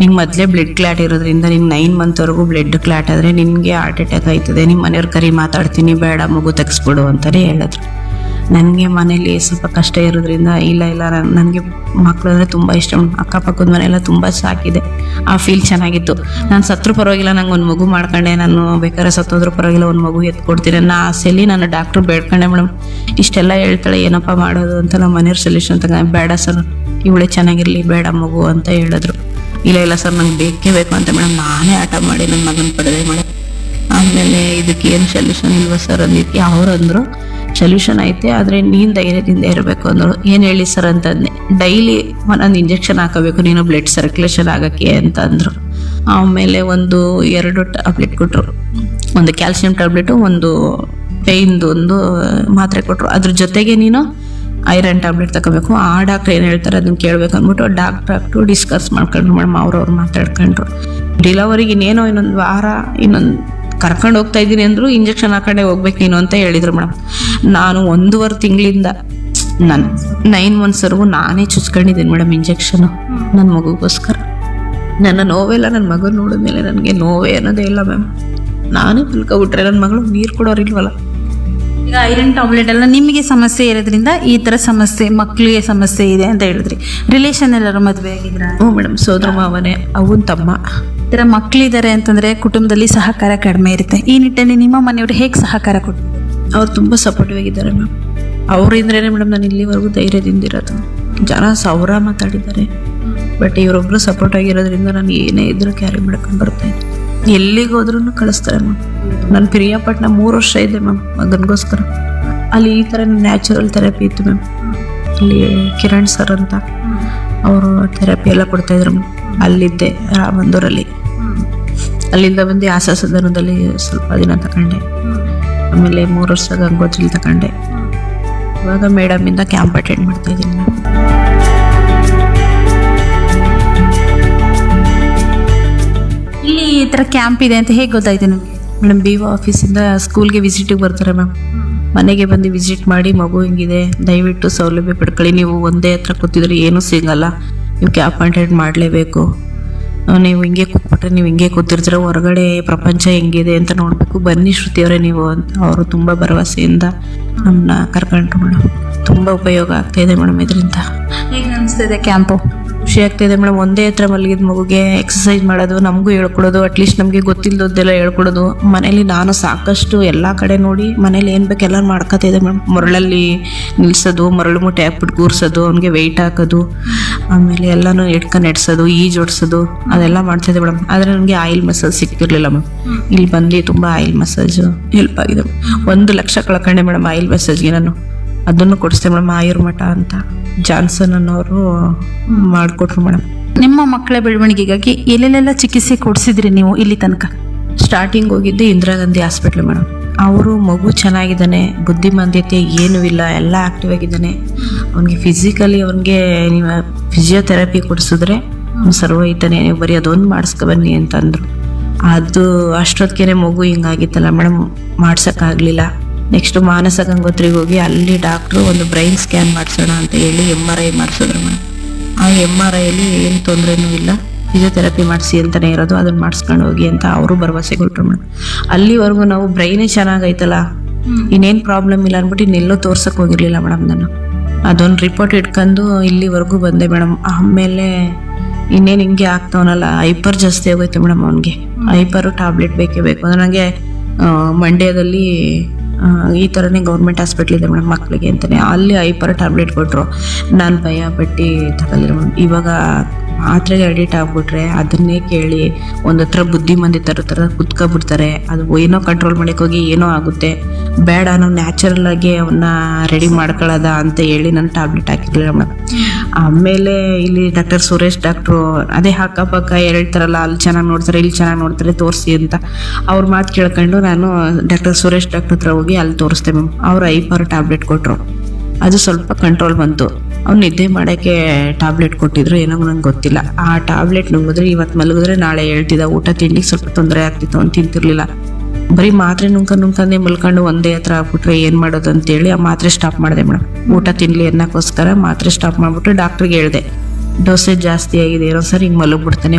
ನಿಂಗೆ ಮೊದಲೇ blood clot ಇರೋದ್ರಿಂದ ನಿಂಗೆ ನೈನ್ ಮಂತ್ವರೆಗೂ ಬ್ಲಡ್ ಕ್ಲಾಟ್ ಆದರೆ ನಿನಗೆ ಹಾರ್ಟ್ ಅಟ್ಯಾಕ್ ಆಯ್ತದೆ ನಿಮ್ಮ ಮನೆಯವ್ರ ಕರಿ ಮಾತಾಡ್ತೀನಿ ಬೇಡ ಮಗು ತೆಗಿಸ್ಬಿಡು ಅಂತಲೇ ಹೇಳಿದ್ರು ನನಗೆ ಮನೇಲಿ ಸ್ವಲ್ಪ ಕಷ್ಟ ಇರೋದ್ರಿಂದ ಇಲ್ಲ ಇಲ್ಲ ನನಗೆ ಮಕ್ಕಳು ಅಂದರೆ ತುಂಬ ಇಷ್ಟ ಅಕ್ಕಪಕ್ಕದ ಮನೆಯೆಲ್ಲ ತುಂಬ ಸಾಕಿದೆ ಆ ಫೀಲ್ ಚೆನ್ನಾಗಿತ್ತು ನಾನು ಸತ್ರು ಪರವಾಗಿಲ್ಲ ನಂಗೆ ಒಂದು ಮಗು ಮಾಡ್ಕೊಂಡೆ ನಾನು ಬೇಕಾದ್ರೆ ಸತ್ತೋದ್ರೂ ಪರವಾಗಿಲ್ಲ ಒಂದು ಮಗು ಎತ್ಕೊಡ್ತೀನಿ ಅನ್ನೋ ಆಸೆಯಲ್ಲಿ ನಾನು ಡಾಕ್ಟ್ರು ಬೇಡ್ಕೊಂಡೆ ಮೇಡಮ್ ಇಷ್ಟೆಲ್ಲ ಹೇಳ್ತಾಳೆ ಏನಪ್ಪ ಮಾಡೋದು ಅಂತ ನಮ್ಮ ಮನೆಯವ್ರ ಸೊಲ್ಯೂಷನ್ ತಗೊಂಡು ಬೇಡ ಸರ್ ಇವಳೆ ಚೆನ್ನಾಗಿರಲಿ ಬೇಡ ಮಗು ಅಂತ ಹೇಳಿದ್ರು ಇಲ್ಲ ಇಲ್ಲ ಸರ್ ನಂಗೆ ಬೇಕೇ ಬೇಕು ಅಂತ ಮೇಡಮ್ ನಾನೇ ಆಟ ಮಾಡಿ ನನ್ನ ಮಗನ ಪಡೆದೆ ಮೇಡಮ್ ಆಮೇಲೆ ಇದಕ್ಕೆ ಏನು ಸೊಲ್ಯೂಷನ್ ಇಲ್ವಾ ಸರ್ ಅಂದಿದ್ಕೆ ಅವ್ರು ಅಂದರು ಸೊಲ್ಯೂಷನ್ ಐತೆ ಆದರೆ ನೀನು ಧೈರ್ಯದಿಂದ ಇರಬೇಕು ಅಂದರು ಏನು ಹೇಳಿ ಸರ್ ಅಂತಂದೆ ಡೈಲಿ ಒಂದೊಂದು ಇಂಜೆಕ್ಷನ್ ಹಾಕೋಬೇಕು ನೀನು ಬ್ಲಡ್ ಸರ್ಕ್ಯುಲೇಷನ್ ಆಗೋಕ್ಕೆ ಅಂತ ಅಂದರು ಆಮೇಲೆ ಒಂದು ಎರಡು ಟ್ಯಾಬ್ಲೆಟ್ ಕೊಟ್ಟರು ಒಂದು ಕ್ಯಾಲ್ಸಿಯಂ ಟ್ಯಾಬ್ಲೆಟು ಒಂದು ಪೇಯ್ನ್ದು ಒಂದು ಮಾತ್ರೆ ಕೊಟ್ಟರು ಅದ್ರ ಜೊತೆಗೆ ನೀನು ಐರನ್ ಟ್ಯಾಬ್ಲೆಟ್ ತಗೋಬೇಕು ಆ ಡಾಕ್ಟ್ರ್ ಏನು ಹೇಳ್ತಾರೆ ಅದನ್ನ ಕೇಳಬೇಕು ಅಂದ್ಬಿಟ್ಟು ಡಾಕ್ಟ್ರ್ ಆಗ್ಟು ಡಿಸ್ಕಸ್ ಮಾಡ್ಕೊಂಡ್ರು ಮೇಡಮ್ ಅವ್ರವ್ರು ಮಾತಾಡ್ಕೊಂಡ್ರು ಡಿಲವರಿಗೆ ಇನ್ನೇನೋ ಇನ್ನೊಂದು ವಾರ ಇನ್ನೊಂದು ಕರ್ಕೊಂಡು ಹೋಗ್ತಾ ಇದ್ದೀನಿ ಅಂದ್ರು ಇಂಜೆಕ್ಷನ್ ಹಾಕೊಂಡೆ ಹೋಗ್ಬೇಕು ನೀನು ಅಂತ ಹೇಳಿದ್ರು ಮೇಡಮ್ ನಾನು ಒಂದೂವರೆ ತಿಂಗಳಿಂದ ನಾನು ನೈನ್ ಮಂತ್ಸ್ವರೆಗೂ ನಾನೇ ಚುಚ್ಕೊಂಡಿದ್ದೀನಿ ಮೇಡಮ್ ಇಂಜೆಕ್ಷನು ನನ್ನ ಮಗುಗೋಸ್ಕರ ನನ್ನ ನೋವೆಲ್ಲ ನನ್ನ ಮಗು ನೋಡಿದ್ಮೇಲೆ ನನಗೆ ನೋವೇ ಅನ್ನೋದೇ ಇಲ್ಲ ಮ್ಯಾಮ್ ನಾನೇ ಮಲ್ಕೊಬಿಟ್ರೆ ನನ್ನ ಮಗಳು ನೀರು ಕೊಡೋರಿಲ್ವಲ್ಲ ಈಗ ಐರನ್ ಟಾಬ್ಲೆಟ್ ಎಲ್ಲ ನಿಮಗೆ ಸಮಸ್ಯೆ ಇರೋದ್ರಿಂದ ಈ ತರ ಸಮಸ್ಯೆ ಮಕ್ಕಳಿಗೆ ಸಮಸ್ಯೆ ಇದೆ ಅಂತ ಹೇಳಿದ್ರಿ ರಿಲೇಷನ್ ಎಲ್ಲರೂ ಮದುವೆ ಆಗಿದ್ರ ಹ್ಞೂ ಮೇಡಮ್ ಸೋದರ ಮಾವನೇ ಅವನ ತಮ್ಮ ಈ ತರ ಮಕ್ಕಳಿದ್ದಾರೆ ಅಂತಂದ್ರೆ ಕುಟುಂಬದಲ್ಲಿ ಸಹಕಾರ ಕಡಿಮೆ ಇರುತ್ತೆ ಈ ನಿಟ್ಟಿನಲ್ಲಿ ನಿಮ್ಮ ಮನೆಯವರು ಹೇಗೆ ಸಹಕಾರ ಕೊಟ್ಟು ಅವ್ರು ತುಂಬ ಸಪೋರ್ಟಿವ್ ಆಗಿದ್ದಾರೆ ಮ್ಯಾಮ್ ಅವರಿಂದ್ರೇ ಮೇಡಮ್ ನಾನು ಇಲ್ಲಿವರೆಗೂ ಧೈರ್ಯದಿಂದ ಇರೋದು ಜನ ಸಾವಿರ ಮಾತಾಡಿದ್ದಾರೆ ಬಟ್ ಇವರೊಬ್ರು ಸಪೋರ್ಟ್ ಆಗಿರೋದ್ರಿಂದ ನಾನು ಏನೇ ಇದ್ರೂ ಕ್ಯಾರಿ ಮಾಡ್ಕೊಂಡು ಬರ್ತಾ ಇದ್ದೆ ಎಲ್ಲಿಗೆ ಹೋದ್ರೂ ಕಳಿಸ್ತಾರೆ ಮ್ಯಾಮ್ ನಾನು ಪ್ರಿಯಾಪಟ್ನ ಮೂರು ವರ್ಷ ಇದೆ ಮ್ಯಾಮ್ ಮಗನಿಗೋಸ್ಕರ ಅಲ್ಲಿ ಈ ಥರ ನ್ಯಾಚುರಲ್ ಥೆರಪಿ ಇತ್ತು ಮ್ಯಾಮ್ ಅಲ್ಲಿ ಕಿರಣ್ ಸರ್ ಅಂತ ಅವರು ಥೆರಪಿ ಎಲ್ಲ ಕೊಡ್ತಾಯಿದ್ರು ಮ್ಯಾಮ್ ಅಲ್ಲಿದ್ದೆ ರಾಮಂದೂರಲ್ಲಿ ಅಲ್ಲಿಂದ ಬಂದು ಆಸ ಸದನದಲ್ಲಿ ಸ್ವಲ್ಪ ದಿನ ತಗೊಂಡೆ ಆಮೇಲೆ ಮೂರು ವರ್ಷ ಗಂಗೋತ್ರಿಲಿ ತಗೊಂಡೆ ಇವಾಗ ಮೇಡಮಿಂದ ಕ್ಯಾಂಪ್ ಅಟೆಂಡ್ ಮಾಡ್ತಾ ಇದ್ದೀನಿ ನಾನು ಇಲ್ಲಿ ಈ ತರ ಕ್ಯಾಂಪ್ ಇದೆ ಅಂತ ಹೇಗೆ ಗೊತ್ತಾಯ್ತು ನಿಮಗೆ ಮೇಡಮ್ ಬಿ ಒ ಆಫೀಸಿಂದ ಸ್ಕೂಲ್ಗೆ ವಿಸಿಟಿಗೆ ಬರ್ತಾರೆ ಮ್ಯಾಮ್ ಮನೆಗೆ ಬಂದು ವಿಸಿಟ್ ಮಾಡಿ ಮಗು ಹಿಂಗಿದೆ ದಯವಿಟ್ಟು ಸೌಲಭ್ಯ ಪಡ್ಕೊಳ್ಳಿ ನೀವು ಒಂದೇ ಹತ್ರ ಕೂತಿದ್ರೆ ಏನೂ ಸಿಗಲ್ಲ ನೀವು ಕ್ಯಾಪ್ ಅಟೆಂಡ್ ಮಾಡಲೇಬೇಕು ನೀವು ಹಿಂಗೆ ಕೂತ್ಬಿಟ್ರೆ ನೀವು ಹಿಂಗೆ ಕೂತಿರ್ತೀರ ಹೊರಗಡೆ ಪ್ರಪಂಚ ಹೆಂಗಿದೆ ಅಂತ ನೋಡಬೇಕು ಬನ್ನಿ ಶ್ರುತಿಯವರೇ ನೀವು ಅಂತ ಅವರು ತುಂಬ ಭರವಸೆಯಿಂದ ನಮ್ಮನ್ನ ಕರ್ಕೊಂಡ್ರು ಮೇಡಮ್ ತುಂಬ ಉಪಯೋಗ ಆಗ್ತಾ ಇದೆ ಮೇಡಮ್ ಇದರಿಂದ ಹೇಗೆ ಅನಿಸ್ತಿದೆ ಕ್ಯಾಂಪು ಖುಷಿ ಆಗ್ತಿದೆ ಮೇಡಮ್ ಒಂದೇ ಹತ್ರ ಮಲಗಿದ ಮಗುಗೆ ಎಕ್ಸಸೈಸ್ ಮಾಡೋದು ನಮಗೂ ಹೇಳ್ಕೊಡೋದು ಅಟ್ಲೀಸ್ಟ್ ನಮಗೆ ಗೊತ್ತಿಲ್ಲದೆಲ್ಲ ಹೇಳ್ಕೊಡೋದು ಮನೇಲಿ ನಾನು ಸಾಕಷ್ಟು ಎಲ್ಲ ಕಡೆ ನೋಡಿ ಮನೇಲಿ ಏನು ಬೇಕು ಎಲ್ಲ ಮಾಡ್ಕೊತಿದ್ದೆ ಮೇಡಮ್ ಮರಳಲ್ಲಿ ನಿಲ್ಸೋದು ಮರಳು ಮುಟ್ಟೆ ಹಾಕ್ಬಿಟ್ಟು ಕೂರ್ಸೋದು ಅವ್ನಿಗೆ ವೆಯ್ಟ್ ಹಾಕೋದು ಆಮೇಲೆ ಎಲ್ಲನೂ ಇಟ್ಕೊಂಡು ನೆಡ್ಸೋದು ಈಜ್ ಹೊಡ್ಸೋದು ಅದೆಲ್ಲ ಮಾಡ್ತಿದ್ದೆ ಮೇಡಮ್ ಆದರೆ ನನಗೆ ಆಯಿಲ್ ಮಸಾಜ್ ಸಿಕ್ತಿರ್ಲಿಲ್ಲ ಮ್ಯಾಮ್ ಇಲ್ಲಿ ಬಂದು ತುಂಬ ಆಯಿಲ್ ಮಸಾಜ್ ಹೆಲ್ಪ್ ಆಗಿದೆ ಒಂದು ಲಕ್ಷ ಕಳ್ಕೊಂಡೆ ಮೇಡಮ್ ಆಯಿಲ್ ಮಸಾಜ್ಗೆ ನಾನು ಅದನ್ನು ಕೊಡಿಸ್ದೆ ಮೇಡಮ್ ಆಯುರ್ಮಠ ಅಂತ ಜಾನ್ಸನ್ ಅನ್ನೋರು ಮಾಡಿಕೊಟ್ರು ಮೇಡಮ್ ನಿಮ್ಮ ಮಕ್ಕಳ ಬೆಳವಣಿಗೆಗಾಗಿ ಎಲ್ಲೆಲ್ಲೆಲ್ಲ ಚಿಕಿತ್ಸೆ ಕೊಡಿಸಿದ್ರಿ ನೀವು ಇಲ್ಲಿ ತನಕ ಸ್ಟಾರ್ಟಿಂಗ್ ಹೋಗಿದ್ದು ಇಂದಿರಾ ಗಾಂಧಿ ಹಾಸ್ಪಿಟ್ಲ್ ಮೇಡಮ್ ಅವರು ಮಗು ಚೆನ್ನಾಗಿದ್ದಾನೆ ಬುದ್ಧಿಮಾಂದ್ಯತೆ ಏನೂ ಇಲ್ಲ ಎಲ್ಲ ಆಕ್ಟಿವ್ ಆಗಿದ್ದಾನೆ ಅವನಿಗೆ ಫಿಸಿಕಲಿ ಅವನಿಗೆ ನೀವು ಫಿಸಿಯೋಥೆರಪಿ ಕೊಡಿಸಿದ್ರೆ ಅವ್ನು ಸರ್ವೈತಾನೆ ನೀವು ಬರೀ ಅದೊಂದು ಮಾಡಿಸ್ಕೊ ಬನ್ನಿ ಅಂತಂದ್ರು ಅದು ಅಷ್ಟೊತ್ತಿಗೆ ಮಗು ಹಿಂಗಾಗಿತ್ತಲ್ಲ ಮೇಡಮ್ ಮಾಡ್ಸೋಕ್ಕಾಗಲಿಲ್ಲ ನೆಕ್ಸ್ಟ್ ಮಾನಸ ಗಂಗೋತ್ರಿಗೆ ಹೋಗಿ ಅಲ್ಲಿ ಡಾಕ್ಟ್ರು ಒಂದು ಬ್ರೈನ್ ಸ್ಕ್ಯಾನ್ ಮಾಡಿಸೋಣ ಅಂತ ಹೇಳಿ ಎಮ್ ಆರ್ ಐ ಮಾಡಿಸಿದ್ರು ಮೇಡಮ್ ಆ ಎಮ್ ಆರ್ ಐಲಿ ಏನು ತೊಂದರೆನೂ ಇಲ್ಲ ಫಿಸಿಯೋಥೆರಪಿ ಮಾಡಿಸಿ ಅಂತಲೇ ಇರೋದು ಅದನ್ನ ಮಾಡಿಸ್ಕೊಂಡು ಹೋಗಿ ಅಂತ ಅವರು ಭರವಸೆ ಕೊಟ್ಟರು ಮೇಡಮ್ ಅಲ್ಲಿವರೆಗೂ ನಾವು ಬ್ರೈನೇ ಚೆನ್ನಾಗೈತಲ್ಲ ಇನ್ನೇನು ಪ್ರಾಬ್ಲಮ್ ಇಲ್ಲ ಅಂದ್ಬಿಟ್ಟು ಇನ್ನೆಲ್ಲೂ ತೋರ್ಸಕ್ಕೆ ಹೋಗಿರ್ಲಿಲ್ಲ ಮೇಡಮ್ ನಾನು ಅದೊಂದು ರಿಪೋರ್ಟ್ ಇಟ್ಕೊಂಡು ಇಲ್ಲಿವರೆಗೂ ಬಂದೆ ಮೇಡಮ್ ಆಮೇಲೆ ಇನ್ನೇನು ಹಿಂಗೆ ಆಗ್ತಾವನಲ್ಲ ಹೈಪರ್ ಜಾಸ್ತಿ ಆಗೋಯ್ತು ಮೇಡಮ್ ಅವನಿಗೆ ಹೈಪರು ಟ್ಯಾಬ್ಲೆಟ್ ಬೇಕೇ ಬೇಕು ಅಂದ್ರೆ ನನಗೆ ಮಂಡ್ಯದಲ್ಲಿ ಆ, ಈ ಥರನೇ ಗೌರ್ಮೆಂಟ್ ಹಾಸ್ಪಿಟ್ಲ್ ಇದೆ ಮೇಡಮ್ ಮಕ್ಕಳಿಗೆ ಅಂತಲೇ ಅಲ್ಲಿ ಹೈಪರ್ ಟ್ಯಾಬ್ಲೆಟ್ ಕೊಟ್ಟರು ನಾನು ಭಯ ಪಟ್ಟು ತಗೊಳ್ಳಿಲ್ಲ ಮೇಡಮ್ ಇವಾಗ ಮಾತ್ರೆಗೆ ಅಡಿಟ್ ಆಗ್ಬಿಟ್ರೆ ಅದನ್ನೇ ಕೇಳಿ ಒಂದು ಹತ್ರ ಬುದ್ಧಿಮಂದಿ ಥರ ಥರ ಕುತ್ಕೊಬಿಡ್ತಾರೆ ಅದು ಏನೋ ಕಂಟ್ರೋಲ್ ಮಾಡಕ್ಕೆ ಹೋಗಿ ಏನೋ ಆಗುತ್ತೆ ಬೇಡ ನಾವು ನ್ಯಾಚುರಲ್ ಆಗಿ ಅವನ್ನ ರೆಡಿ ಮಾಡ್ಕೊಳ್ಳೋದ ಅಂತ ಹೇಳಿ ನಾನು ಟ್ಯಾಬ್ಲೆಟ್ ಹಾಕಿರ್ಲಿಲ್ಲ ಮೇಡಮ್ ಆಮೇಲೆ ಇಲ್ಲಿ ಡಾಕ್ಟರ್ ಸುರೇಶ್ ಡಾಕ್ಟ್ರು ಅದೇ ಅಕ್ಕಪಕ್ಕ ಹೇಳ್ತಾರಲ್ಲ ಅಲ್ಲಿ ಚೆನ್ನಾಗಿ ನೋಡ್ತಾರೆ ಇಲ್ಲಿ ಚೆನ್ನಾಗಿ ನೋಡ್ತಾರೆ ತೋರಿಸಿ ಅಂತ ಅವ್ರ ಮಾತು ಕೇಳ್ಕೊಂಡು ನಾನು ಡಾಕ್ಟರ್ ಸುರೇಶ್ ಡಾಕ್ಟರ್ ಹತ್ರ ಹೋಗಿ ಅಲ್ಲಿ ತೋರಿಸ್ದೆ ಮ್ಯಾಮ್ ಅವ್ರು ಐಪರ್ ಟ್ಯಾಬ್ಲೆಟ್ ಕೊಟ್ಟರು ಅದು ಸ್ವಲ್ಪ ಕಂಟ್ರೋಲ್ ಬಂತು ಅವ್ನು ನಿದ್ದೆ ಮಾಡೋಕ್ಕೆ ಟ್ಯಾಬ್ಲೆಟ್ ಕೊಟ್ಟಿದ್ರು ಏನೋ ನಂಗೆ ಗೊತ್ತಿಲ್ಲ ಆ ಟ್ಯಾಬ್ಲೆಟ್ ನುಂಗಿದ್ರೆ ಇವತ್ತು ಮಲಗಿದ್ರೆ ನಾಳೆ ಹೇಳ್ತಿದ್ದ ಊಟ ತಿಂಡಿಗೆ ಸ್ವಲ್ಪ ತೊಂದರೆ ಆಗ್ತಿತ್ತು ಅವ್ನು ತಿಂತಿರ್ಲಿಲ್ಲ ಬರೀ ಮಾತ್ರೆ ನುಂಕ ನುಂಕಂದೆ ಮಲ್ಕೊಂಡು ಒಂದೇ ಹತ್ರ ಆಗ್ಬಿಟ್ರೆ ಏನು ಮಾಡೋದು ಅಂತೇಳಿ ಆ ಮಾತ್ರೆ ಸ್ಟಾಪ್ ಮಾಡಿದೆ ಮೇಡಮ್ ಊಟ ತಿನ್ಲಿ ಅನ್ನೋಕ್ಕೋಸ್ಕರ ಮಾತ್ರೆ ಸ್ಟಾಪ್ ಮಾಡಿಬಿಟ್ಟು ಡಾಕ್ಟ್ರಿಗೆ ಹೇಳಿದೆ ಡೋಸೇಜ್ ಜಾಸ್ತಿ ಆಗಿದೆ ಇರೋ ಸರ್ ಹಿಂಗೆ ಮಲಗ್ಬಿಡ್ತಾನೆ